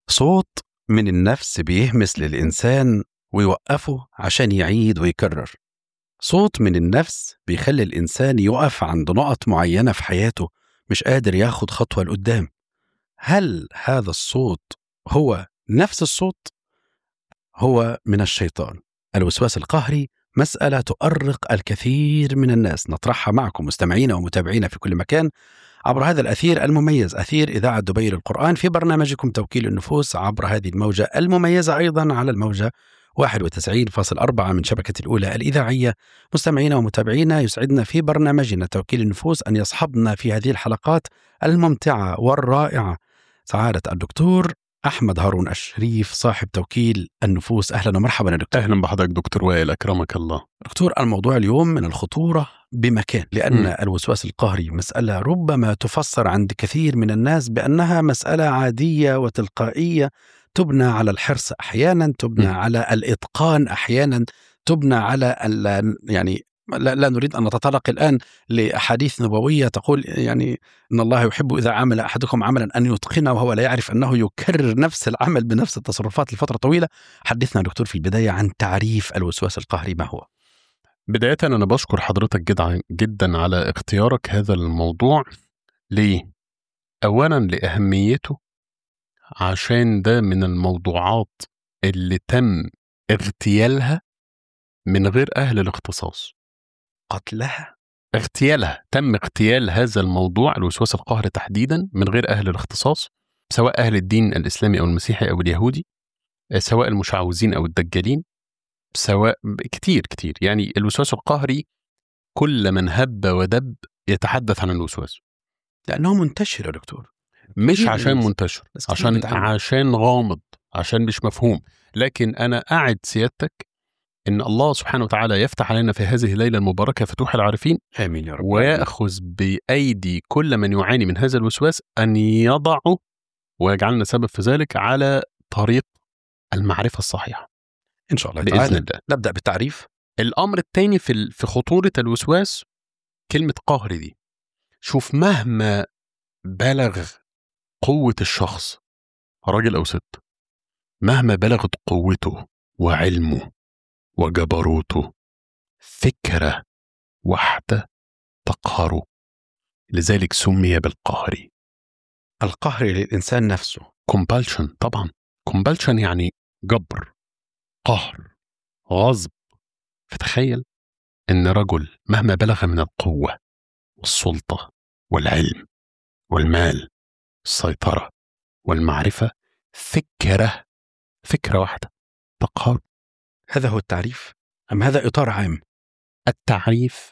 صوت من النفس بيهمس للإنسان ويوقفه عشان يعيد ويكرر صوت من النفس بيخلي الإنسان يقف عند نقط معينة في حياته مش قادر ياخد خطوة لقدام هل هذا الصوت هو نفس الصوت؟ هو من الشيطان الوسواس القهري مسألة تؤرق الكثير من الناس نطرحها معكم مستمعين ومتابعين في كل مكان عبر هذا الأثير المميز أثير إذاعة دبي للقرآن في برنامجكم توكيل النفوس عبر هذه الموجة المميزة أيضا على الموجة 91.4 من شبكة الأولى الإذاعية مستمعينا ومتابعينا يسعدنا في برنامجنا توكيل النفوس أن يصحبنا في هذه الحلقات الممتعة والرائعة سعادة الدكتور أحمد هارون الشريف صاحب توكيل النفوس أهلا ومرحبا يا دكتور اهلا بحضرتك دكتور وائل اكرمك الله دكتور الموضوع اليوم من الخطورة بمكان لأن مم. الوسواس القهري مسألة ربما تفسر عند كثير من الناس بأنها مسألة عادية وتلقائية تبنى على الحرص أحيانا تبنى مم. على الإتقان أحيانا تبنى على ال- يعني لا, لا نريد أن نتطرق الآن لأحاديث نبوية تقول يعني إن الله يحب إذا عمل أحدكم عملا أن يتقنه وهو لا يعرف أنه يكرر نفس العمل بنفس التصرفات لفترة طويلة حدثنا دكتور في البداية عن تعريف الوسواس القهري ما هو بداية أنا بشكر حضرتك جدا جدا على اختيارك هذا الموضوع ليه؟ أولا لأهميته عشان ده من الموضوعات اللي تم اغتيالها من غير أهل الاختصاص قتلها اغتيالها تم اغتيال هذا الموضوع الوسواس القهري تحديدا من غير أهل الاختصاص سواء أهل الدين الإسلامي أو المسيحي أو اليهودي آه، سواء المشعوذين أو الدجالين سواء كتير كتير يعني الوسواس القهري كل من هب ودب يتحدث عن الوسواس لأنه منتشر يا دكتور مش كتير عشان ناس- منتشر ناس كتير عشان بتعاني. عشان غامض عشان مش مفهوم لكن انا اعد سيادتك ان الله سبحانه وتعالى يفتح علينا في هذه الليله المباركه فتوح العارفين آمين يا رب وياخذ بايدي كل من يعاني من هذا الوسواس ان يضعه ويجعلنا سبب في ذلك على طريق المعرفه الصحيحه إن شاء الله باذن تعالى الله نبدأ بالتعريف الامر الثاني في ال- في خطوره الوسواس كلمه قهر دي شوف مهما بلغ قوه الشخص راجل او ست مهما بلغت قوته وعلمه وجبروته فكره واحده تقهره لذلك سمي بالقهر القهر للإنسان نفسه compulsion طبعا compulsion يعني جبر قهر غصب فتخيل ان رجل مهما بلغ من القوه والسلطه والعلم والمال السيطره والمعرفه فكره فكره واحده تقهر هذا هو التعريف أم هذا إطار عام التعريف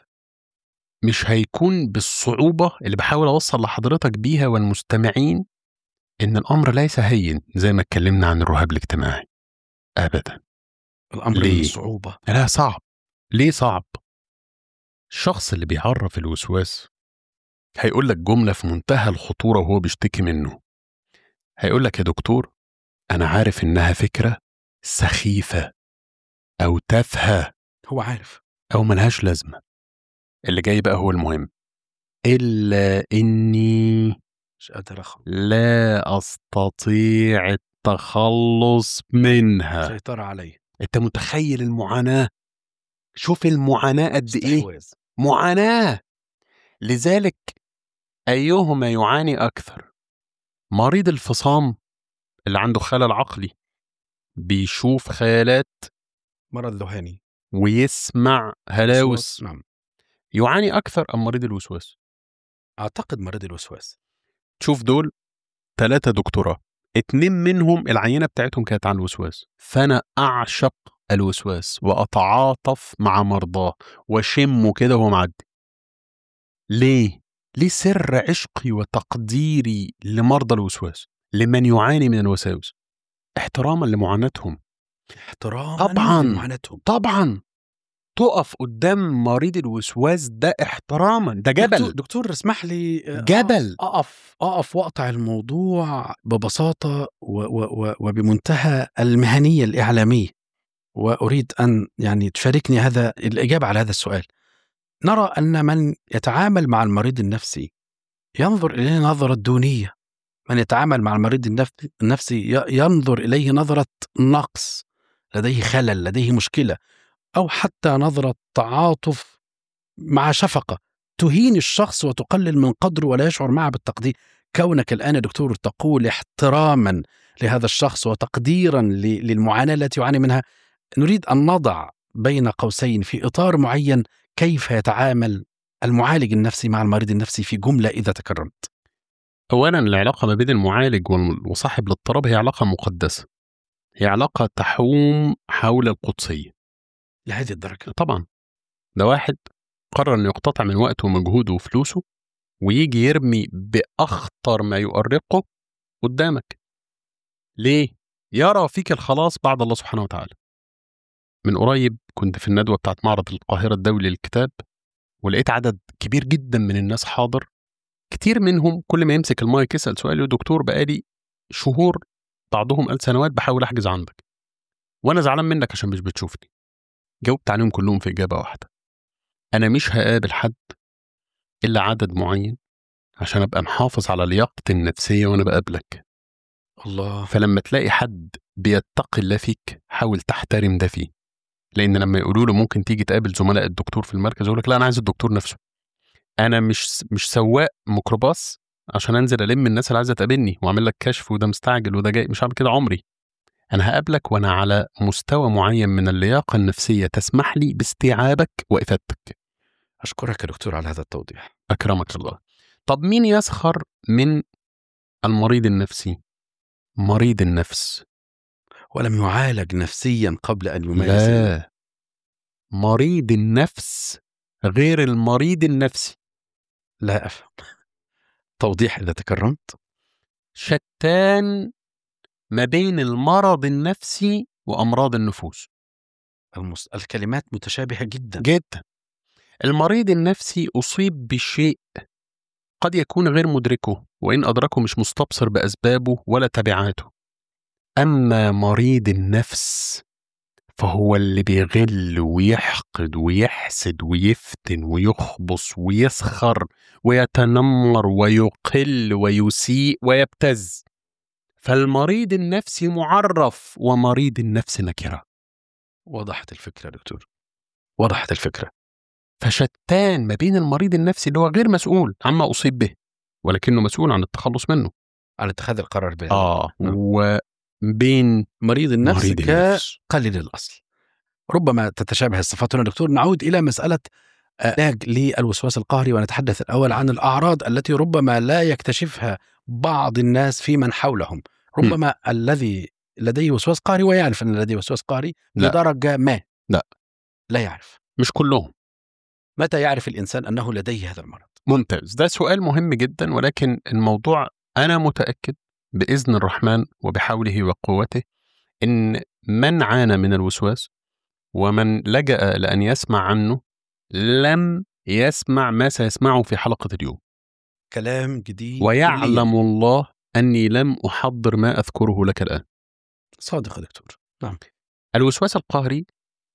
مش هيكون بالصعوبه اللي بحاول اوصل لحضرتك بيها والمستمعين ان الامر ليس هين زي ما اتكلمنا عن الرهاب الاجتماعي ابدا الأمر ليه؟ من صعوبة لا صعب ليه صعب الشخص اللي بيعرف الوسواس هيقول لك جملة في منتهى الخطورة وهو بيشتكي منه هيقول لك يا دكتور أنا عارف إنها فكرة سخيفة أو تافهة هو عارف أو ملهاش لازمة اللي جاي بقى هو المهم إلا إني مش قادر أخرج لا أستطيع التخلص منها سيطرة عليه أنت متخيل المعاناة شوف المعاناة قد إيه استحواذ معاناة لذلك أيهما يعاني أكثر مريض الفصام اللي عنده خلل عقلي بيشوف خيالات مرض ذهاني ويسمع هلاوس وسواس. نعم يعاني أكثر أم مريض الوسواس أعتقد مريض الوسواس تشوف دول ثلاثة دكتوراه اتنين منهم العينة بتاعتهم كانت عن الوسواس فأنا أعشق الوسواس وأتعاطف مع مرضاه وأشمه كده وهو معدي ليه؟ ليه سر عشقي وتقديري لمرضى الوسواس لمن يعاني من الوساوس احتراما لمعاناتهم احتراما طبعاً. لمعاناتهم طبعا تقف قدام مريض الوسواس ده احتراما ده دكتور, جبل دكتور اسمح لي آه، جبل أقف أقف وأقطع الموضوع ببساطة و و و وبمنتهى المهنية الإعلامية وأريد أن يعني تشاركني هذا الإجابة على هذا السؤال نرى أن من يتعامل مع المريض النفسي ينظر إليه نظرة دونية من يتعامل مع المريض النف- النفسي ي- ينظر اليه نظره نقص لديه خلل لديه مشكله او حتى نظره تعاطف مع شفقه تهين الشخص وتقلل من قدره ولا يشعر معه بالتقدير كونك الان يا دكتور تقول احتراما لهذا الشخص وتقديرا ل- للمعاناه التي يعاني منها نريد ان نضع بين قوسين في اطار معين كيف يتعامل المعالج النفسي مع المريض النفسي في جمله اذا تكرمت اولا العلاقه ما بين المعالج وال- وصاحب الاضطراب هي علاقه مقدسه هي علاقه تحوم حول القدسيه لهذه الدرجه طبعا ده واحد قرر انه يقتطع من وقته ومجهوده وفلوسه ويجي يرمي باخطر ما يؤرقه قدامك ليه يرى فيك الخلاص بعد الله سبحانه وتعالى من قريب كنت في الندوه بتاعت معرض القاهره الدولي للكتاب ولقيت عدد كبير جدا من الناس حاضر كتير منهم كل ما يمسك المايك يسال سؤال يقول دكتور بقالي شهور بعضهم قال سنوات بحاول احجز عندك وانا زعلان منك عشان مش بتشوفني جاوبت عليهم كلهم في اجابه واحده انا مش هقابل حد الا عدد معين عشان ابقى محافظ على لياقتي النفسيه وانا بقابلك الله فلما تلاقي حد بيتقي الله فيك حاول تحترم ده فيه لان لما يقولوا له ممكن تيجي تقابل زملاء الدكتور في المركز يقول لك لا انا عايز الدكتور نفسه انا مش مش سواق ميكروباص عشان انزل الم الناس اللي عايزه تقابلني واعمل لك كشف وده مستعجل وده جاي مش هعمل كده عمري انا هقابلك وانا على مستوى معين من اللياقه النفسيه تسمح لي باستيعابك وافادتك اشكرك يا دكتور على هذا التوضيح اكرمك الله طب مين يسخر من المريض النفسي مريض النفس ولم يعالج نفسيا قبل ان يمارس لا مريض النفس غير المريض النفسي لا افهم توضيح اذا تكرمت شتان ما بين المرض النفسي وامراض النفوس المس... الكلمات متشابهه جدا جدا المريض النفسي اصيب بشيء قد يكون غير مدركه وان ادركه مش مستبصر باسبابه ولا تبعاته اما مريض النفس فهو اللي بيغل ويحقد ويحسد ويفتن ويخبص ويسخر ويتنمر ويقل ويسيء ويبتز فالمريض النفسي معرف ومريض النفس نكره وضحت الفكره يا دكتور وضحت الفكره فشتان ما بين المريض النفسي اللي هو غير مسؤول عما اصيب به ولكنه مسؤول عن التخلص منه على اتخاذ القرار به اه نعم. وبين مريض النفس مريض النفس كقليل الاصل ربما تتشابه الصفات هنا دكتور نعود الى مساله علاج للوسواس القهري ونتحدث الاول عن الاعراض التي ربما لا يكتشفها بعض الناس في من حولهم ربما الذي لديه وسواس قهري ويعرف ان لديه وسواس قهري لا. بدرجه ما لا. لا يعرف مش كلهم متى يعرف الانسان انه لديه هذا المرض ممتاز ده سؤال مهم جدا ولكن الموضوع انا متاكد باذن الرحمن وبحوله وقوته ان من عانى من الوسواس ومن لجا لان يسمع عنه لم يسمع ما سيسمعه في حلقه اليوم كلام جديد كلياً. ويعلم الله اني لم احضر ما اذكره لك الان صادق يا دكتور الوسواس القهري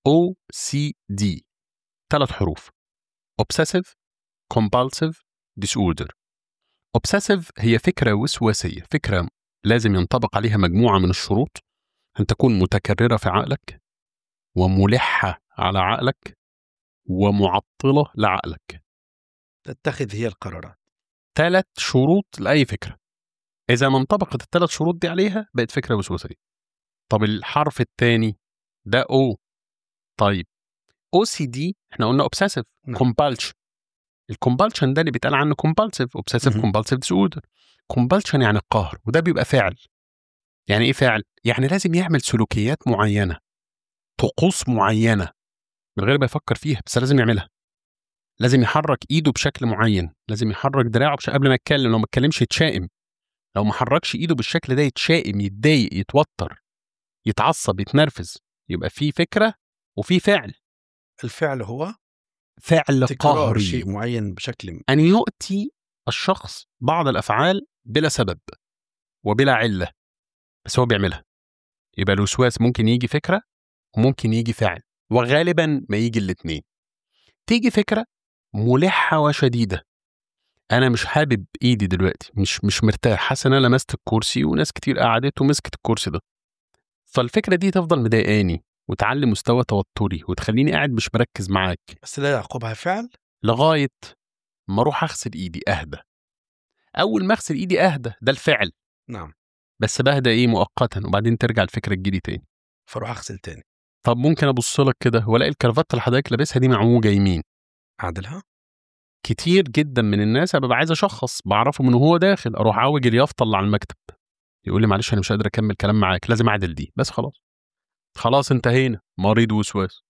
OCD ثلاث حروف Obsessive Compulsive Disorder Obsessive هي فكرة وسواسية فكرة لازم ينطبق عليها مجموعة من الشروط أن تكون متكررة في عقلك وملحة على عقلك ومعطلة لعقلك تتخذ هي القرارات ثلاث شروط لأي فكرة إذا ما انطبقت الثلاث شروط دي عليها بقت فكرة وسواسية طب الحرف الثاني ده O طيب OCD احنا قلنا obsessive نعم. compulsion الكومبالشن ده اللي بيتقال عنه compulsive obsessive مهم. compulsive disorder compulsion يعني القهر وده بيبقى فعل يعني ايه فعل يعني لازم يعمل سلوكيات معينه طقوس معينه من غير ما يفكر فيها بس لازم يعملها لازم يحرك ايده بشكل معين لازم يحرك دراعه بشكل قبل ما يتكلم لو ما اتكلمش يتشائم لو ما حركش ايده بالشكل ده يتشائم يتضايق يتوتر يتعصب يتنرفز يبقى في فكره وفي فعل الفعل هو فعل تكرار قهري شيء معين بشكل ما. أن يؤتي الشخص بعض الأفعال بلا سبب وبلا علة بس هو بيعملها يبقى الوسواس ممكن يجي فكرة وممكن يجي فعل وغالبا ما يجي الاتنين تيجي فكرة ملحة وشديدة انا مش حابب ايدي دلوقتي مش مش مرتاح حاسس ان انا لمست الكرسي وناس كتير قعدت ومسكت الكرسي ده فالفكره دي تفضل مضايقاني وتعلي مستوى توتري وتخليني قاعد مش مركز معاك بس لا يعقبها فعل لغايه ما اروح اغسل ايدي اهدى اول ما اغسل ايدي اهدى ده الفعل نعم بس بهدى ايه مؤقتا وبعدين ترجع الفكره تجيلي تاني فاروح اغسل تاني طب ممكن ابص لك كده والاقي الكرافته اللي حضرتك لابسها دي معوجه يمين اعدلها كتير جدا من الناس أنا ببقى عايز اشخص بعرفه من وهو داخل اروح عوج اليافطه اللي على المكتب يقول لي معلش انا مش قادر اكمل كلام معاك لازم اعدل دي بس خلاص خلاص انتهينا مريض وسواس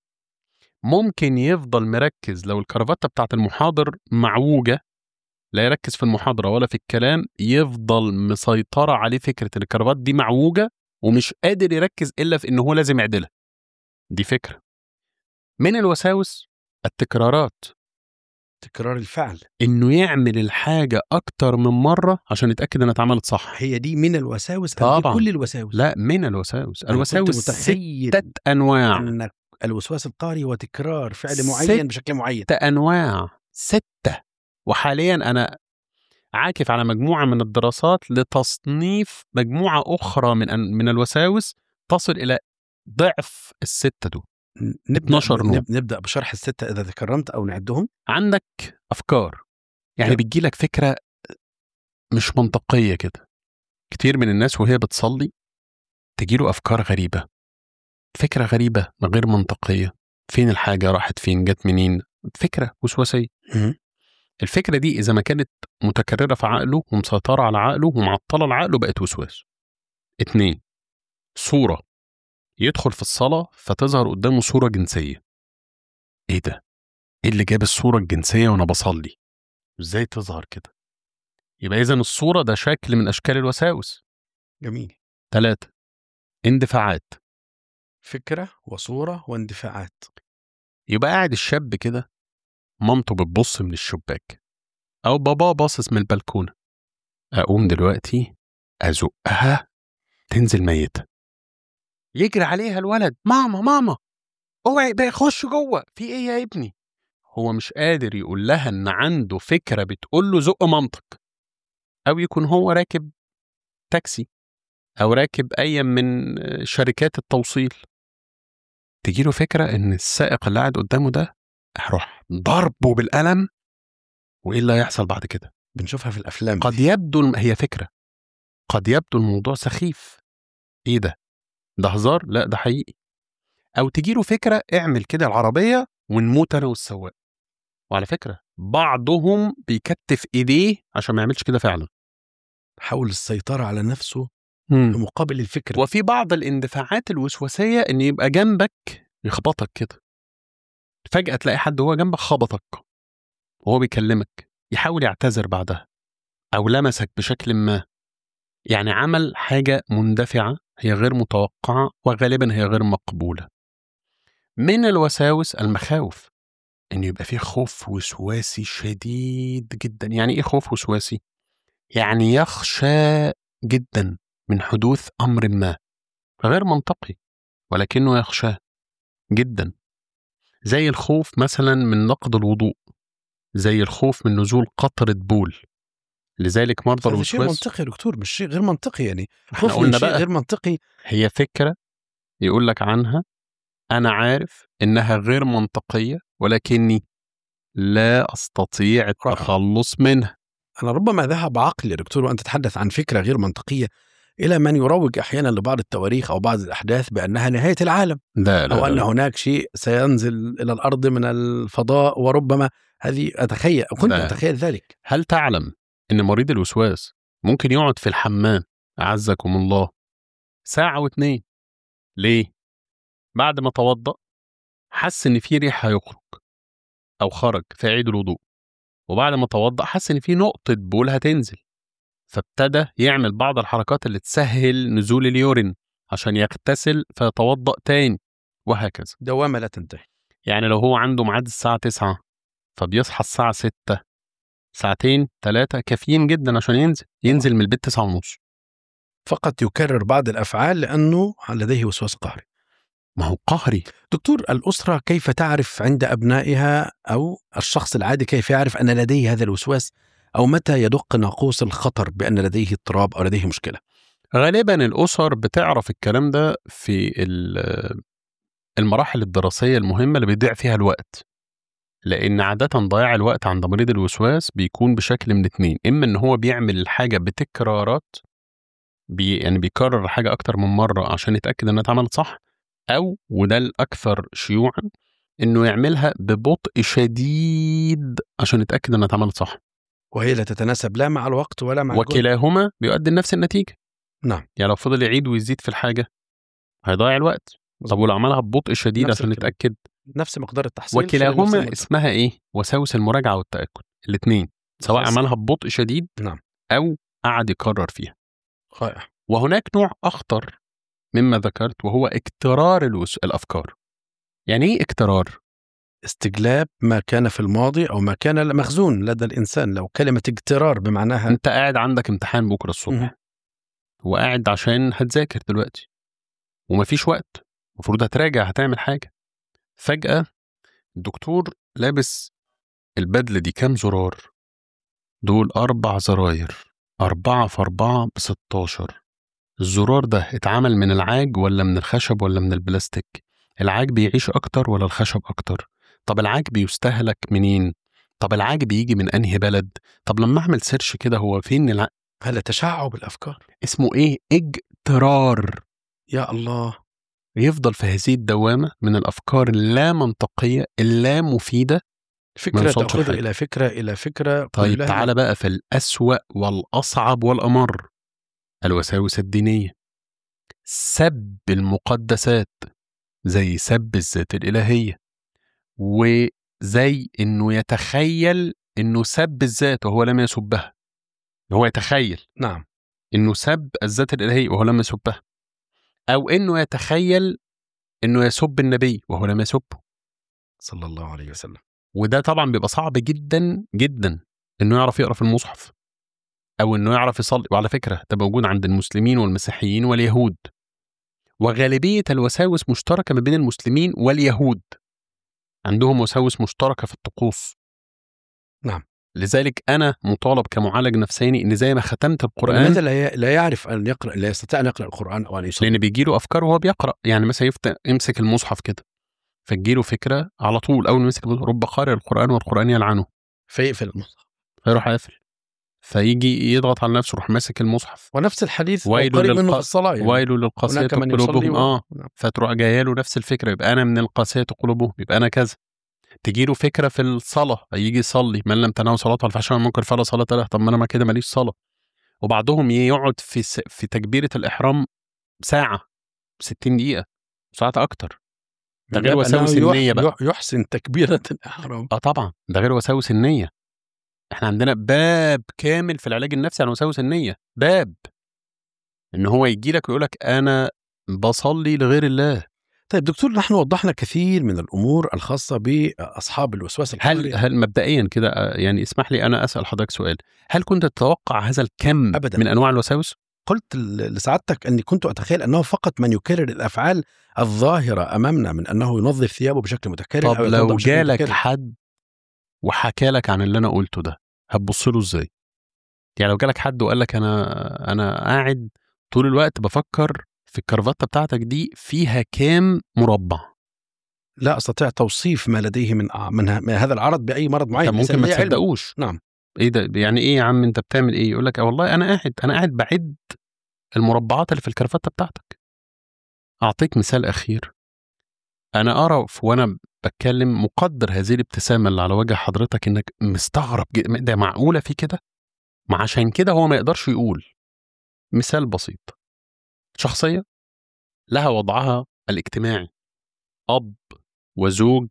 ممكن يفضل مركز لو الكرافته بتاعت المحاضر معوجه لا يركز في المحاضره ولا في الكلام يفضل مسيطره عليه فكره ان الكرافات دي معوجه ومش قادر يركز الا في ان هو لازم يعدلها دي فكره من الوساوس التكرارات تكرار الفعل انه يعمل الحاجه اكتر من مره عشان يتاكد انها اتعملت صح هي دي من الوساوس أم دي طبعاً. كل الوساوس لا من الوساوس أنا كنت الوساوس متخيل ستة انواع ان الوسواس القهري هو تكرار فعل ست- معين بشكل معين ستة انواع ستة وحاليا انا عاكف على مجموعه من الدراسات لتصنيف مجموعه اخرى من أن- من الوساوس تصل الى ضعف الستة دول نبدا 12 نوع. نب- نبدا بشرح السته اذا تكرمت او نعدهم عندك افكار يعني يب. بتجيلك فكره مش منطقيه كده كتير من الناس وهي بتصلي تجيله افكار غريبه فكره غريبه غير منطقيه فين الحاجه راحت فين جت منين فكره وسواسيه مهم. الفكره دي اذا ما كانت متكرره في عقله ومسيطره على عقله ومعطله لعقله بقت وسواس اتنين صوره يدخل في الصلاه فتظهر قدامه صوره جنسيه ايه ده ايه اللي جاب الصوره الجنسيه وانا بصلي ازاي تظهر كده يبقى اذا الصوره ده شكل من اشكال الوساوس جميل ثلاثة اندفاعات فكره وصوره واندفاعات يبقى قاعد الشاب كده مامته بتبص من الشباك او باباه باصص من البلكونه اقوم دلوقتي ازقها تنزل ميته يجري عليها الولد ماما ماما اوعي بقى خش جوه في ايه يا ابني هو مش قادر يقول لها ان عنده فكره بتقول له زق مامتك او يكون هو راكب تاكسي او راكب اي من شركات التوصيل تجيله فكره ان السائق اللي قاعد قدامه ده هروح ضربه بالقلم وايه اللي هيحصل بعد كده بنشوفها في الافلام قد يبدو الم- هي فكره قد يبدو الموضوع سخيف ايه ده ده هزار لا ده حقيقي او تجيله فكره اعمل كده العربيه ونموت انا والسواق وعلى فكره بعضهم بيكتف ايديه عشان ما يعملش كده فعلا حاول السيطره على نفسه بمقابل الفكره وفي بعض الاندفاعات الوسواسيه ان يبقى جنبك يخبطك كده فجاه تلاقي حد هو جنبك خبطك وهو بيكلمك يحاول يعتذر بعدها او لمسك بشكل ما يعني عمل حاجه مندفعه هي غير متوقعه وغالبا هي غير مقبوله من الوساوس المخاوف ان يبقى فيه خوف وسواسي شديد جدا يعني ايه خوف وسواسي يعني يخشى جدا من حدوث امر ما غير منطقي ولكنه يخشاه جدا زي الخوف مثلا من نقض الوضوء زي الخوف من نزول قطرة بول لذلك مرضى هذا شيء الوسواس منطقي يا دكتور مش شيء غير منطقي يعني احنا خوف من قلنا شيء بقى غير منطقي هي فكرة يقول لك عنها أنا عارف إنها غير منطقية ولكني لا أستطيع التخلص منها انا ربما ذهب عقلي يا دكتور وانت تتحدث عن فكره غير منطقيه الى من يروج احيانا لبعض التواريخ او بعض الاحداث بانها نهايه العالم لا لا, او ان لا. هناك شيء سينزل الى الارض من الفضاء وربما هذه اتخيل كنت لا. اتخيل ذلك هل تعلم إن مريض الوسواس ممكن يقعد في الحمام أعزكم الله ساعة واتنين ليه؟ بعد ما توضأ حس إن في ريح هيخرج أو خرج فيعيد الوضوء وبعد ما توضأ حس إن في نقطة بول هتنزل فابتدى يعمل بعض الحركات اللي تسهل نزول اليورين عشان يغتسل فيتوضأ تاني وهكذا دوامه لا تنتهي يعني لو هو عنده ميعاد الساعة 9 فبيصحى الساعة 6 ساعتين ثلاثة كافيين جدا عشان ينزل ينزل من البيت 9 ونص فقط يكرر بعض الافعال لانه لديه وسواس قهري ما هو قهري دكتور الاسره كيف تعرف عند ابنائها او الشخص العادي كيف يعرف ان لديه هذا الوسواس أو متى يدق ناقوس الخطر بأن لديه اضطراب أو لديه مشكلة غالبا الأسر بتعرف الكلام ده في ال- المراحل الدراسية المهمة اللي بيضيع فيها الوقت لأن عادة ضياع الوقت عند مريض الوسواس بيكون بشكل من اتنين إما إن هو بيعمل الحاجة بتكرارات بي يعني بيكرر الحاجة أكتر من مرة عشان يتأكد إنها اتعملت صح أو وده الأكثر شيوعا إنه يعملها ببطء شديد عشان يتأكد إنها اتعملت صح وهي لا تتناسب لا مع الوقت ولا مع الجهد. وكلاهما بيؤدي لنفس النتيجة نعم يعني لو فضل يعيد ويزيد في الحاجة هيضيع الوقت طب ولو عملها ببطء شديد نفس عشان الكلام. يتأكد نفس مقدار التحصيل في نفس وكلاهما المدة. اسمها إيه؟ وساوس المراجعة والتأكد الاثنين سواء خلاص. عملها ببطء شديد نعم. أو قعد يكرر فيها رائع وهناك نوع أخطر مما ذكرت وهو اكترار الوس... الأفكار يعني إيه اكترار؟ استجلاب ما كان في الماضي أو ما كان مخزون لدى الإنسان لو كلمة اجترار بمعناها أنت قاعد عندك امتحان بكرة مهم. الصبح وقاعد عشان هتذاكر دلوقتي ومفيش وقت المفروض هتراجع هتعمل حاجة فجأة الدكتور لابس البدلة دي كام زرار دول أربع زراير أربعة في أربعة بستاشر الزرار ده اتعمل من العاج ولا من الخشب ولا من البلاستيك العاج بيعيش أكتر ولا الخشب أكتر طب العاج بيستهلك منين طب العاج بيجي من أنهي بلد طب لما أعمل سيرش كده هو فين الع... هذا تشعب الأفكار اسمه إيه اجترار يا الله يفضل في هذه الدوامة من الأفكار اللا منطقية اللا مفيدة ما فكرة يوصلش تأخذه لحاجة. إلى فكرة إلى فكرة طيب كلها- تعالى بقى في الأسوأ والأصعب والأمر الوساوس الدينية سب المقدسات زي سب الذات الإلهية وزي إنه يتخيل إنه سب الذات وهو لم يسبها هو يتخيل نعم إنه سب الذات الإلهية وهو لم يسبها أو إنه يتخيل إنه يسب النبي وهو لم يسبه صلى الله عليه وسلم وده طبعا بيبقى صعب جدا جدا انه يعرف يقرا في المصحف او انه يعرف يصلي وعلى فكره ده موجود عند المسلمين والمسيحيين واليهود وغالبيه الوساوس مشتركه ما بين المسلمين واليهود عندهم وساوس مشتركه في الطقوس نعم. لذلك انا مطالب كمعالج نفساني ان زي ما ختمت القران لماذا لا ي- لا يعرف أن يقرأ لا يستطيع أن يقرأ القرآن أو أن يصلي لان بيجي له افكار وهو بيقرا يعني مثلا يفتح يمسك المصحف كده فتجيله فكره على طول اول ما يمسك المصحف، رب قارئ القران والقران يلعنه فيقفل المصحف فيروح قافل فيجي يضغط على نفسه يروح ماسك المصحف ونفس الحديث أو ويل قريب منه للق- في الصلاة يعني. ويل للقاسية هناك من يصلي قلوبهم و- اه نعم. فتروح جايه له نفس الفكره يبقى انا من القاسية قلوبهم يبقى انا كذا تجي له فكره في الصلاه يجي يصلي من لم تنهوا صلاته على الفحشاء والمنكر فلا صلاه له طب ما انا ما كده ماليش صلاه وبعضهم يقعد في س... في تكبيره الاحرام ساعه 60 دقيقه ساعات اكتر ده من غير باب وساوس أنه يح- النية بقى. يح- يحسن تكبيرة الإحرام اه طبعا ده غير وساوس النيه احنا عندنا باب كامل في العلاج النفسي عن وساوس النيه باب ان هو يجي لك ويقول لك انا بصلي لغير الله طيب دكتور نحن وضحنا كثير من الأمور الخاصة بأصحاب الوسواس هل القهري هل مبدئيا كده آه، يعني اسمح لي انا اسال حضرتك سؤال هل كنت تتوقع هذا الكم أبداً. من انواع الوساوس قلت ل- لسعادتك أني كنت أتخيل أنه فقط من يكرر الأفعال الظاهرة أمامنا من أنه ينظف ثيابه بشكل متكرر طب أو لو يتوضأ بشكل جالك متكرر. حد وحكى لك عن اللي انا قلته ده هتبص له ازاي يعني لو جالك حد وقال لك انا انا قاعد طول الوقت بفكر في الكرافته بتاعتك دي فيها كام مربع لا أستطيع توصيف ما لديه من من ه- من هذا العرض بأي مرض معين طب ليس ممكن ما لديه علم. تصدقوش نعم. ايه ده يعني ايه يا عم انت بتعمل ايه يقول لك والله انا قاعد انا قاعد بعد المربعات اللي في الكرافته بتاعتك اعطيك مثال اخير انا اعرف وانا بتكلم مقدر هذه الابتسامه اللي على وجه حضرتك انك مستغرب جد- ده معقوله في كده ما عشان كده هو ما يقدرش يقول مثال بسيط شخصيه لها وضعها الاجتماعي اب وزوج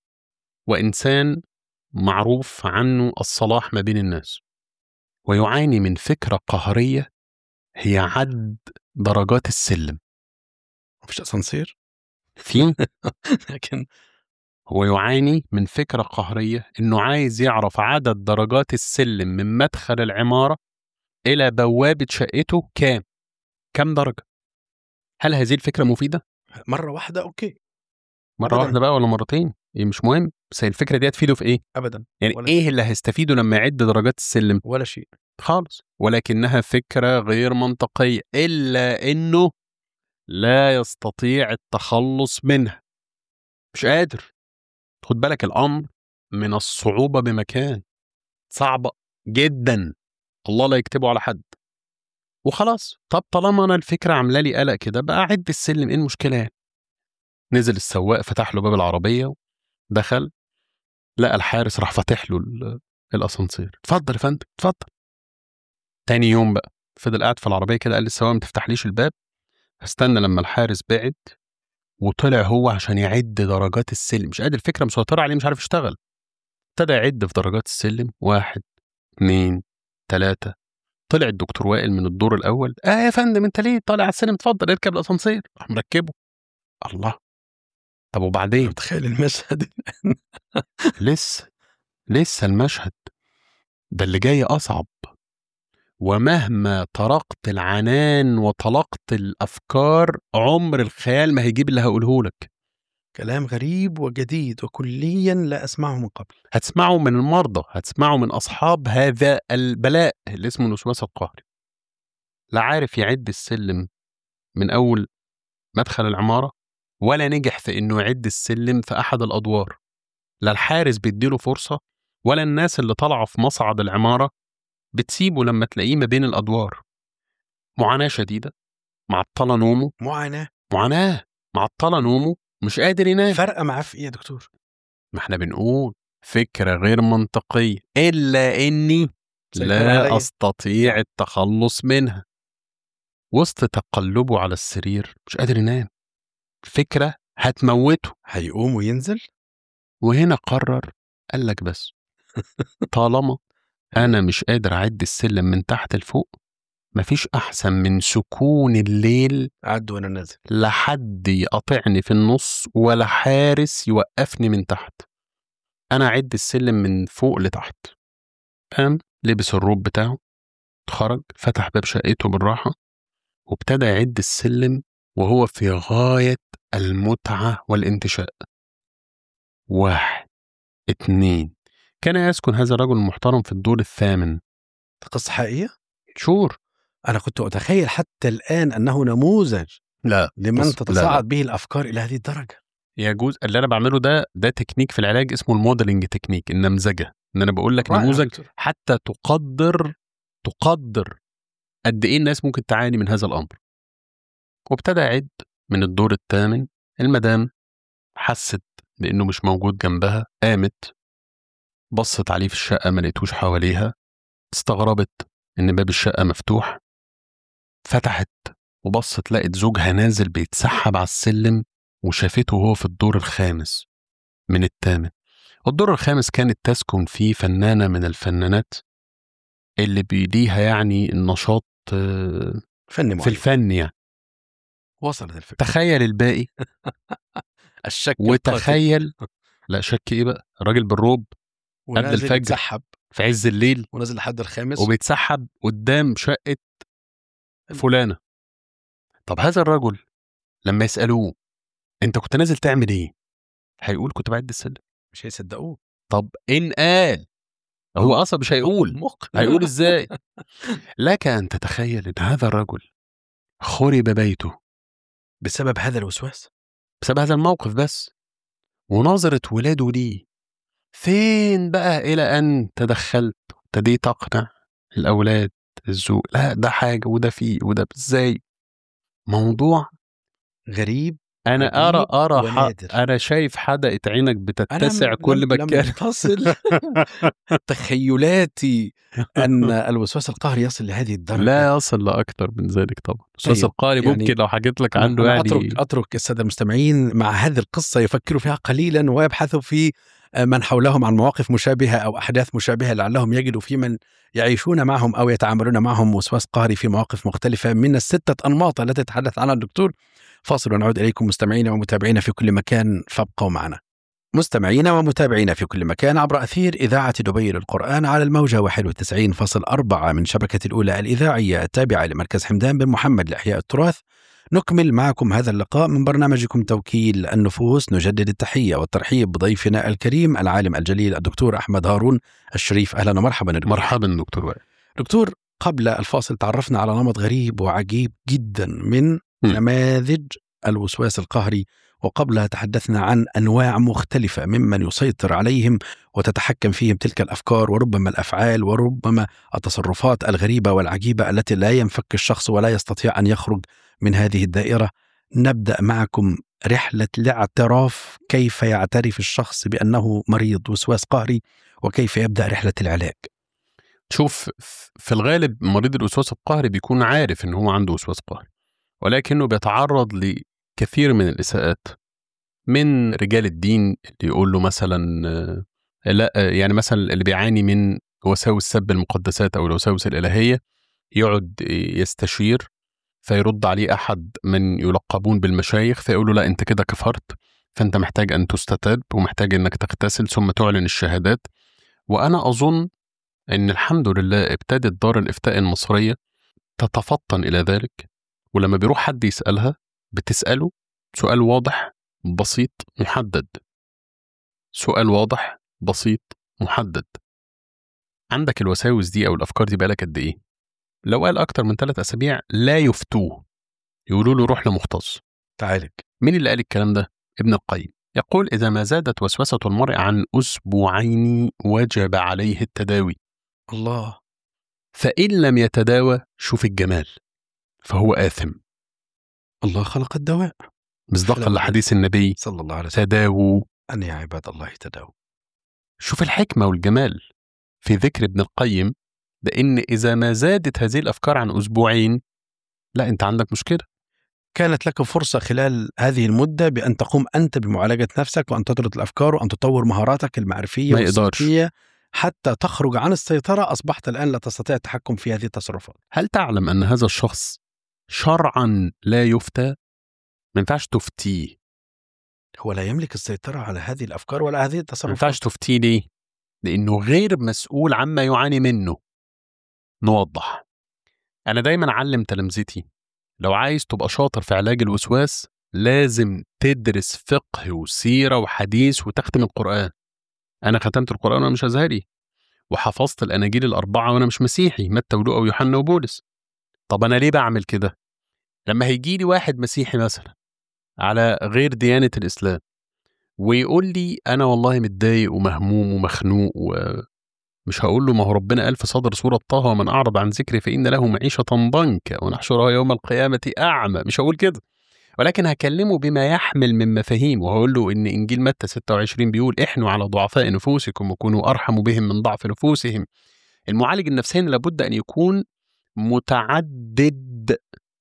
وانسان معروف عنه الصلاح ما بين الناس ويعاني من فكره قهريه هي عد درجات السلم مفيش أسانسير في لكن هو يعاني من فكرة قهرية إنه عايز يعرف عدد درجات السلم من مدخل العمارة إلى بوابة شقته كام؟ كام درجة؟ هل هذه الفكرة مفيدة؟ مرة واحدة أوكي مرة أبداً. واحدة بقى ولا مرتين؟ إيه مش مهم بس هي الفكره دي هتفيده في ايه ابدا يعني ولا ايه اللي هيستفيده لما يعد درجات السلم ولا شيء خالص ولكنها فكره غير منطقيه الا انه لا يستطيع التخلص منها مش قادر خد بالك الامر من الصعوبه بمكان صعبه جدا الله لا يكتبه على حد وخلاص طب طالما انا الفكره عامله لي قلق كده بقى اعد السلم ايه المشكله يعني نزل السواق فتح له باب العربيه دخل لقى الحارس راح فاتح له ال- الاسانسير اتفضل يا فندم اتفضل تاني يوم بقى فضل قاعد في العربيه كده قال للسواق ما تفتحليش الباب استنى لما الحارس بعد وطلع هو عشان يعد درجات السلم مش قادر الفكره مسيطره عليه مش عارف يشتغل ابتدى يعد في درجات السلم واحد اتنين تلاتة طلع الدكتور وائل من الدور الأول آه يا فندم أنت ليه طالع على السلم اتفضل اركب الأسانسير راح مركبه الله طب وبعدين تخيل المشهد لسه لسه المشهد ده اللي جاي أصعب ومهما طرقت العنان وطلقت الأفكار عمر الخيال ما هيجيب اللي هقوله لك كلام غريب وجديد وكليا لا اسمعه من قبل هتسمعه من المرضى هتسمعه من أصحاب هذا البلاء اللي اسمه الوسواس القهري لا عارف يعد السلم من أول مدخل العمارة ولا نجح في إنه يعد السلم في أحد الأدوار لا الحارس بيديله فرصة ولا الناس اللي طالعة في مصعد العمارة بتسيبه لما تلاقيه ما بين الأدوار معاناة شديدة معطلة نومه معاناه معاناة معطلة نومه مش قادر ينام فرقه معاه في ايه يا دكتور ما احنا بنقول فكرة غير منطقية إلا إني سيطر لا عليا. أستطيع التخلص منها وسط تقلبه على السرير مش قادر ينام الفكرة هتموته هيقوم وينزل وهنا قرر قال لك بس طالما أنا مش قادر أعد السلم من تحت لفوق مفيش أحسن من سكون الليل عد وانا نازل لا حد يقاطعني في النص ولا حارس يوقفني من تحت انا اعد السلم من فوق لتحت قام لبس الروب بتاعه خرج فتح باب شقته بالراحه وابتدى يعد السلم وهو في غايه المتعه والانتشاء واحد اتنين كان يسكن هذا الرجل المحترم في الدور الثامن قصه حقيقيه شور انا كنت اتخيل حتى الان انه نموذج لا لمن بص، لا، تتصاعد لا. به الافكار الى هذه الدرجه يجوز اللي انا بعمله ده ده تكنيك في العلاج اسمه الموديلنج تكنيك النمذجه ان انا بقول لك رائع يا نموذج دكتور. حتى تقدر تقدر قد ايه الناس ممكن تعاني من هذا الامر وابتدى يعد من الدور الثامن المدام حست بانه مش موجود جنبها قامت بصت عليه في الشقه ما لقيتوش حواليها استغربت ان باب الشقه مفتوح فتحت وبصت لقت زوجها نازل بيتسحب على السلم وشافته وهو في الدور الخامس من الثامن الدور الخامس كانت تسكن فيه فنانة من الفنانات اللي بيديها يعني النشاط آه، فن في معين الفن يعني وصلت الفكره تخيل الباقي الشك القاتل. وتخيل لا شك ايه بقى راجل بالروب ونازل الفجر. يتسحب في عز الليل ونازل لحد الخامس وبيتسحب قدام شقة فلانة طب هذا الرجل لما يسألوه انت كنت نازل تعمل ايه هيقول كنت بعد السلم مش هيصدقوه طب ان قال هو اصلا مش هيقول مقنع. هيقول ازاي لك ان تتخيل ان هذا الرجل خرب بيته بسبب هذا الوسواس بسبب هذا الموقف بس ونظرة ولاده ليه فين بقى إلى أن تدخلت ابتديت أقنع الأولاد الزوج لا ده حاجة وده فيه وده ازاي موضوع غريب أنا أرى عجيب أرى ح... ونادر. أنا شايف حدقة عينك أنا بتتسع م- كل لم- ما لم كان تصل تخيلاتي ان الوسواس القهري يصل لهذه الدرجه لا يصل لأكثر من ذلك طبعا الأستاذ أيوه، القاري يعني ممكن لو حكيت لك أنا- عنه أنا يعني اترك اترك الساده المستمعين مع هذه القصه يفكروا فيها قليلا ويبحثوا في من حولهم عن مواقف مشابهه او احداث مشابهه لعلهم يجدوا في من يعيشون معهم او يتعاملون معهم وسواس قهري في مواقف مختلفه من السته انماط التي تحدث عنها الدكتور فاصل ونعود اليكم مستمعينا ومتابعينا في كل مكان فابقوا معنا. مستمعينا ومتابعينا في كل مكان عبر أثير إذاعة دبي للقرآن على الموجة 91.4 من شبكة الأولى الإذاعية التابعة لمركز حمدان بن محمد لإحياء التراث نكمل معكم هذا اللقاء من برنامجكم توكيل النفوس نجدد التحية والترحيب بضيفنا الكريم العالم الجليل الدكتور أحمد هارون الشريف أهلا ومرحبا دكتور. مرحبا دكتور وائل دكتور قبل الفاصل تعرفنا على نمط غريب وعجيب جدا من م. نماذج الوسواس القهري وقبلها تحدثنا عن انواع مختلفه ممن يسيطر عليهم وتتحكم فيهم تلك الافكار وربما الافعال وربما التصرفات الغريبه والعجيبه التي لا ينفك الشخص ولا يستطيع ان يخرج من هذه الدائره. نبدا معكم رحله الاعتراف كيف يعترف الشخص بانه مريض وسواس قهري وكيف يبدا رحله العلاج. شوف ف- في الغالب مريض الوسواس القهري بيكون عارف ان هو عنده وسواس قهري ولكنه بيتعرض لكثير من الاساءات من رجال الدين اللي يقول له مثلا آه، لا آه، يعني مثلا اللي بيعاني من وساوس سب المقدسات او الوساوس الالهيه يقعد يستشير فيرد عليه احد من يلقبون بالمشايخ فيقول له لا انت كده كفرت فانت محتاج ان تستتاب ومحتاج انك تغتسل ثم تعلن الشهادات وانا اظن ان الحمد لله ابتدت دار الافتاء المصريه تتفطن الى ذلك ولما بيروح حد يسالها بتساله سؤال واضح بسيط محدد سؤال واضح بسيط محدد عندك الوساوس دي او الافكار دي بقالك قد ايه لو قال اكتر من ثلاث اسابيع لا يفتوه يقولوا له روح لمختص تعالج. مين اللي قال الكلام ده ابن القيم يقول اذا ما زادت وسوسه المرء عن اسبوعين وجب عليه التداوي الله فإن لم يتداوى شوف الجمال فهو آثم الله خلق الدواء مصداقا حلو. لحديث النبي صلى الله عليه وسلم تداووا أن يا عباد الله تداووا شوف الحكمة والجمال في ذكر ابن القيم لأن إذا ما زادت هذه الأفكار عن أسبوعين لا أنت عندك مشكلة كانت لك فرصة خلال هذه المدة بأن تقوم أنت بمعالجة نفسك وأن تطرد الأفكار وأن تطور مهاراتك المعرفية ما يقدرش. والسلوكية حتى تخرج عن السيطرة أصبحت الآن لا تستطيع التحكم في هذه التصرفات هل تعلم أن هذا الشخص شرعا لا يفتى ما ينفعش تفتيه هو لا يملك السيطرة على هذه الأفكار ولا هذه ما التصرفات ينفعش تفتيه ليه لأنه غير مسؤول عما يعاني منه نوضح أنا دايما أعلم تلامذتي لو عايز تبقى شاطر في علاج الوسواس لازم تدرس فقه وسيرة وحديث وتختم القرآن أنا ختمت القرآن وأنا مش أزهري وحفظت الأناجيل الأربعة وأنا مش مسيحي متى ولوقا ويوحنا وبولس طب أنا ليه بعمل كده؟ لما هيجي لي واحد مسيحي مثلا على غير ديانة الإسلام ويقول لي أنا والله متضايق ومهموم ومخنوق ومش هقول له ما هو ربنا قال في صدر سورة طه ومن أعرض عن ذكري فإن له معيشة ضنكا ونحشرها يوم القيامة أعمى مش هقول كده ولكن هكلمه بما يحمل من مفاهيم وهقول له ان انجيل متى 26 بيقول احنوا على ضعفاء نفوسكم وكونوا ارحم بهم من ضعف نفوسهم المعالج النفساني لابد ان يكون متعدد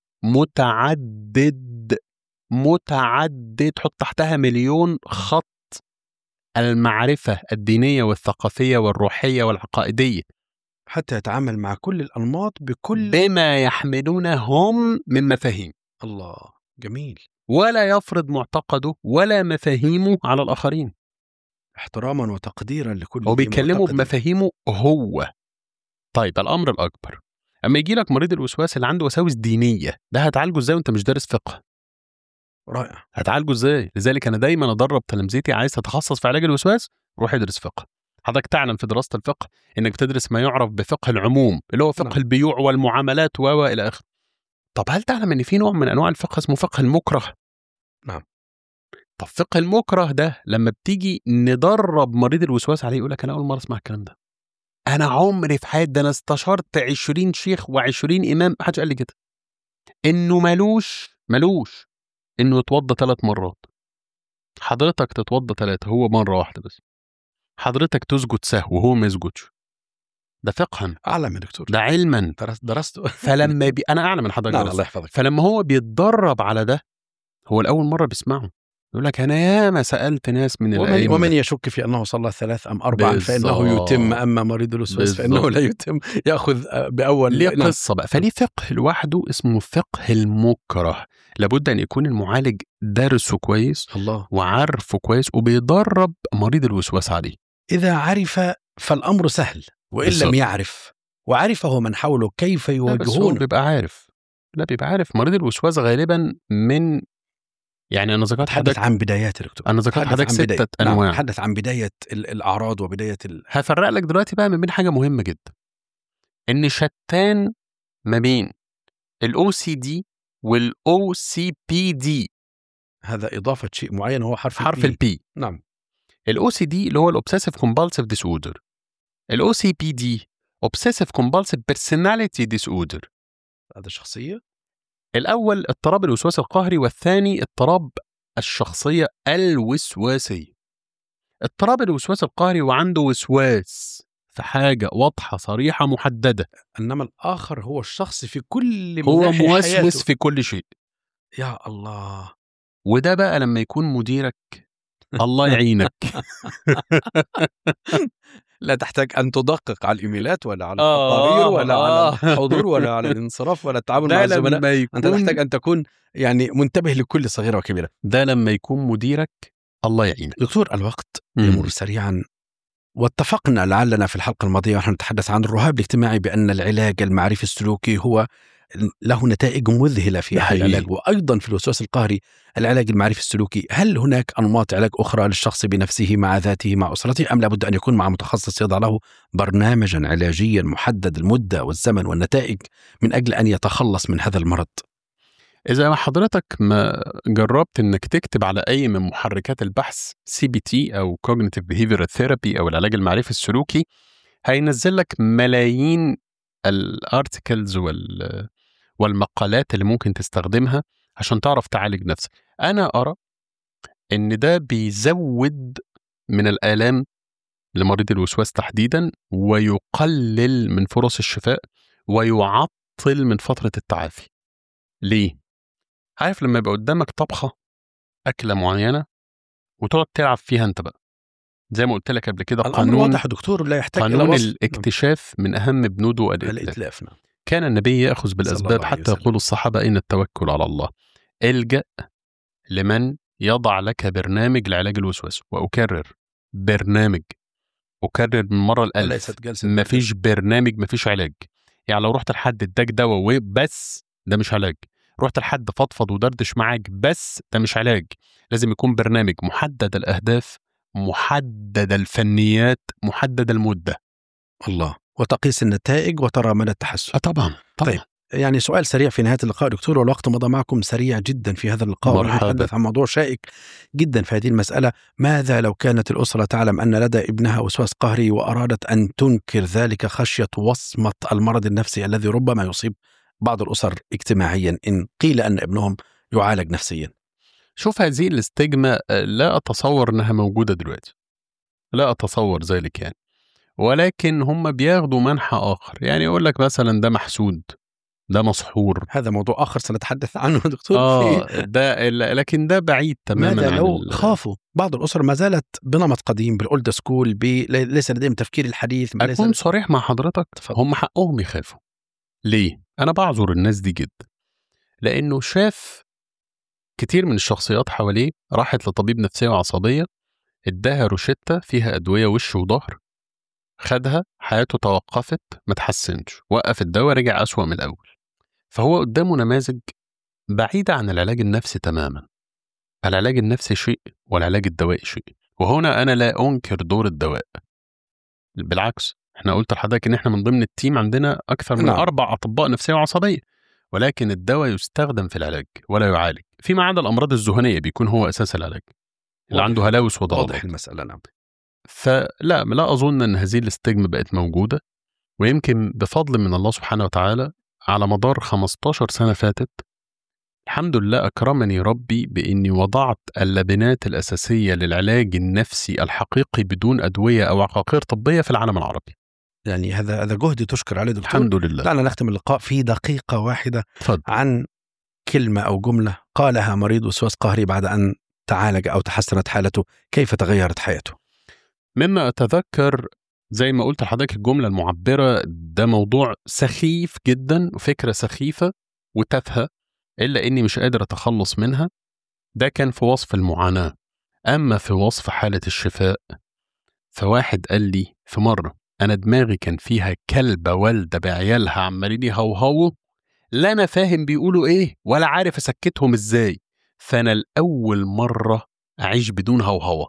متعدد متعدد حط تحتها مليون خط المعرفة الدينية والثقافية والروحية والعقائدية حتى يتعامل مع كل الأنماط بكل بما يحملونه هم من مفاهيم الله جميل ولا يفرض معتقده ولا مفاهيمه على الآخرين احتراما وتقديرا لكل هو ذي بيكلمه معتقد. بمفاهيمه هو طيب الأمر الأكبر أما يجي لك مريض الوسواس اللي عنده وساوس دينية ده هتعالجه ازاي وانت مش دارس فقه رائع هتعالجه ازاي لذلك انا دايما ادرب تلامذتي عايز تتخصص في علاج الوسواس روح ادرس فقه حضرتك تعلم في دراسه الفقه انك بتدرس ما يعرف بفقه العموم اللي هو فقه نعم. البيوع والمعاملات و الى اخره طب هل تعلم ان في نوع من انواع الفقه اسمه فقه المكره نعم. طب فقه المكره ده لما بتيجي ندرب مريض الوسواس عليه يقول لك انا اول مره اسمع الكلام ده انا عمري في حياتي ده انا استشرت 20 شيخ و20 امام محدش قال لي كده انه ملوش ملوش انه يتوضى ثلاث مرات حضرتك تتوضى ثلاثة هو مرة واحدة بس حضرتك تسجد سهو وهو ما يسجدش ده فقها اعلم يا دكتور ده علما درست درسته فلما بي... انا اعلم من حضرتك نعم درست. الله يحفظك فلما هو بيتدرب على ده هو الاول مره بيسمعه يقول لك انا ياما سالت ناس من ومن, الائمه ومن يشك في انه صلى ثلاث ام اربعا فانه بالظبط. يتم اما مريض الوسواس فانه بالظبط. لا يتم ياخذ آه، باول ليه نعم. قصه بقى فليه فقه لوحده اسمه فقه المكره لابد ان يكون المعالج دارسه كويس الله وعارفه كويس وبيدرب مريض الوسواس عليه اذا عرف فالامر سهل وان بالظبط. لم يعرف وعرفه من حوله كيف لا، بس هو يواجهونه بيبقى عارف لا بيبقى عارف مريض الوسواس غالبا من يعني انا ذكرت تحدث حضرتك عن بدايات يا دكتور انا ذكرت تحدث حضرتك عن بداية- ستة نعم، انواع تحدث عن بدايه ال- الاعراض وبدايه ال... هفرق لك دلوقتي بقى ما بين حاجه مهمه جدا ان شتان ما بين الاو سي دي والاو سي بي دي هذا اضافه شيء معين هو حرف حرف ال P. البي نعم الاو سي دي اللي هو الاوبسيسيف كومبالسيف ديس اوردر الاو سي بي دي اوبسيسيف كومبالسيف بيرسوناليتي ديس اوردر هذا شخصيه الاول اضطراب الوسواس القهري والثاني اضطراب الشخصيه الوسواسيه اضطراب الوسواس القهري وعنده وسواس في حاجه واضحه صريحه محدده انما الاخر هو الشخص في كل هو مناحي موسوس حياته. في كل شيء يا الله وده بقى لما يكون مديرك الله يعينك لا تحتاج ان تدقق على الايميلات ولا على آه، التقارير ولا على آه. الحضور ولا على الانصراف ولا التعامل مع ده الزملاء لما يكون انت تحتاج ان تكون يعني منتبه لكل صغيره وكبيره ده لما يكون مديرك الله يعينك دكتور الوقت مم. يمر سريعا واتفقنا لعلنا في الحلقه الماضيه ونحن نتحدث عن الرهاب الاجتماعي بان العلاج المعرفي السلوكي هو له نتائج مذهله في ده هذا حقيقي. العلاج وايضا في الوسواس القهري العلاج المعرفي السلوكي هل هناك انماط علاج اخرى للشخص بنفسه مع ذاته مع اسرته ام لابد ان يكون مع متخصص يضع له برنامجا علاجيا محدد المده والزمن والنتائج من اجل ان يتخلص من هذا المرض اذا ما حضرتك ما جربت انك تكتب على اي من محركات البحث سي بي تي او كوجنيتيف بيهيفير ثيرابي او العلاج المعرفي السلوكي هينزل لك ملايين الارتكلز وال والمقالات اللي ممكن تستخدمها عشان تعرف تعالج نفسك انا ارى ان ده بيزود من الالام لمريض الوسواس تحديدا ويقلل من فرص الشفاء ويعطل من فتره التعافي ليه عارف لما يبقى قدامك طبخه اكله معينه وتقعد تلعب فيها انت بقى زي ما قلت لك قبل كده الامر قانون واضح يا دكتور لا يحتاج الى قانون وصف الاكتشاف من اهم بنوده الاتلاف الاتلاف نعم كان النبي ياخذ الله بالاسباب عليه حتى وسلم. يقول الصحابه اين التوكل على الله الجا لمن يضع لك برنامج لعلاج الوسواس واكرر برنامج اكرر من مره الالف وليست جلسه مفيش برنامج مفيش علاج يعني لو رحت لحد اداك دواء وبس ده مش علاج رحت لحد فضفض ودردش معاك بس ده مش علاج لازم يكون برنامج محدد الاهداف محدد الفنيات محدد المده الله وتقيس النتائج وترى مدى التحسن اه طبعا طبعا طيب. يعني سؤال سريع في نهايه اللقاء دكتور والوقت مضى معكم سريع جدا في هذا اللقاء مرحبا. ونتحدث عن موضوع شائك جدا في هذه المساله ماذا لو كانت الاسره تعلم ان لدى ابنها وسواس قهري وارادت ان تنكر ذلك خشيه وصمه المرض النفسي الذي ربما يصيب بعض الاسر اجتماعيا ان قيل ان ابنهم يعالج نفسيا شوف هذه الاستجمة آه، لا أتصور أنها موجودة دلوقتي لا أتصور ذلك يعني ولكن هم بياخدوا منحى آخر يعني يقول لك مثلا ده محسود ده مسحور هذا موضوع اخر سنتحدث عنه دكتور اه في ده ال- لكن ده بعيد تماما ماذا عن لو ال- خافوا بعض الاسر ما زالت بنمط قديم بالاولد سكول ب... ليس لديهم تفكير الحديث ما ليس أكون صريح مع حضرتك تفضل. هم حقهم يخافوا ليه؟ أنا بعذر الناس دي جدا لأنه شاف كتير من الشخصيات حواليه راحت لطبيب نفسية وعصبية اداها روشتة فيها أدوية وش وظهر خدها حياته توقفت ما تحسنش وقف الدواء رجع أسوأ من الأول فهو قدامه نماذج بعيدة عن العلاج النفسي تماما العلاج النفسي شيء والعلاج الدوائي شيء وهنا أنا لا أنكر دور الدواء بالعكس احنا قلت لحضرتك ان احنا من ضمن التيم عندنا اكثر من نعم. اربع اطباء نفسيه وعصبيه ولكن الدواء يستخدم في العلاج ولا يعالج فيما عدا الامراض الذهنيه بيكون هو اساس العلاج اللي واضح. عنده هلاوس وضغط واضح المساله نعم فلا لا اظن ان هذه الاستجمة بقت موجوده ويمكن بفضل من الله سبحانه وتعالى على مدار 15 سنه فاتت الحمد لله اكرمني ربي باني وضعت اللبنات الاساسيه للعلاج النفسي الحقيقي بدون ادويه او عقاقير طبيه في العالم العربي يعني هذا هذا جهد تشكر عليه دكتور الحمد لله دعنا نختم اللقاء في دقيقه واحده اتفضل عن كلمه او جمله قالها مريض وسواس قهري بعد ان تعالج او تحسنت حالته كيف تغيرت حياته مما اتذكر زي ما قلت لحضرتك الجمله المعبره ده موضوع سخيف جدا وفكره سخيفه وتافهه الا اني مش قادر اتخلص منها ده كان في وصف المعاناه اما في وصف حاله الشفاء فواحد قال لي في مره انا دماغي كان فيها كلبه والده بعيالها عمالين يهوهوا لا انا فاهم بيقولوا ايه ولا عارف اسكتهم ازاي فانا لاول مره اعيش بدون هوهوه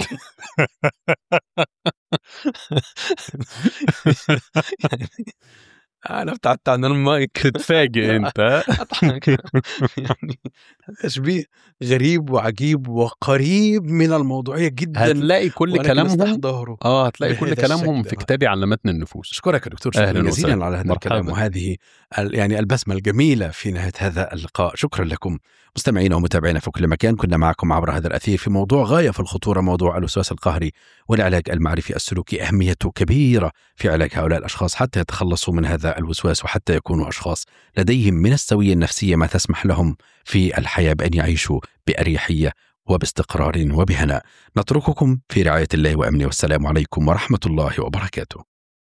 انا ابتعدت عن المايك تتفاجئ انت ها؟ أضحك. يعني تشبيه غريب وعجيب وقريب من الموضوعيه جدا هتلاقي كل ولكن كلامهم استحضاره اه هتلاقي كل بهذا كلامهم الشكل. في كتابي علمتنا النفوس اشكرك يا دكتور شكرا أهلاً جزيلا وسهلاً. على هذا مرحباً. الكلام وهذه ال- يعني البسمه الجميله في نهايه هذا اللقاء شكرا لكم مستمعينا ومتابعينا في كل مكان كنا معكم عبر هذا الاثير في موضوع غايه في الخطوره موضوع الوسواس القهري والعلاج المعرفي السلوكي اهميته كبيره في علاج هؤلاء الاشخاص حتى يتخلصوا من هذا الوسواس وحتى يكونوا اشخاص لديهم من السويه النفسيه ما تسمح لهم في الحياه بان يعيشوا باريحيه وباستقرار وبهناء نترككم في رعايه الله وامنه والسلام عليكم ورحمه الله وبركاته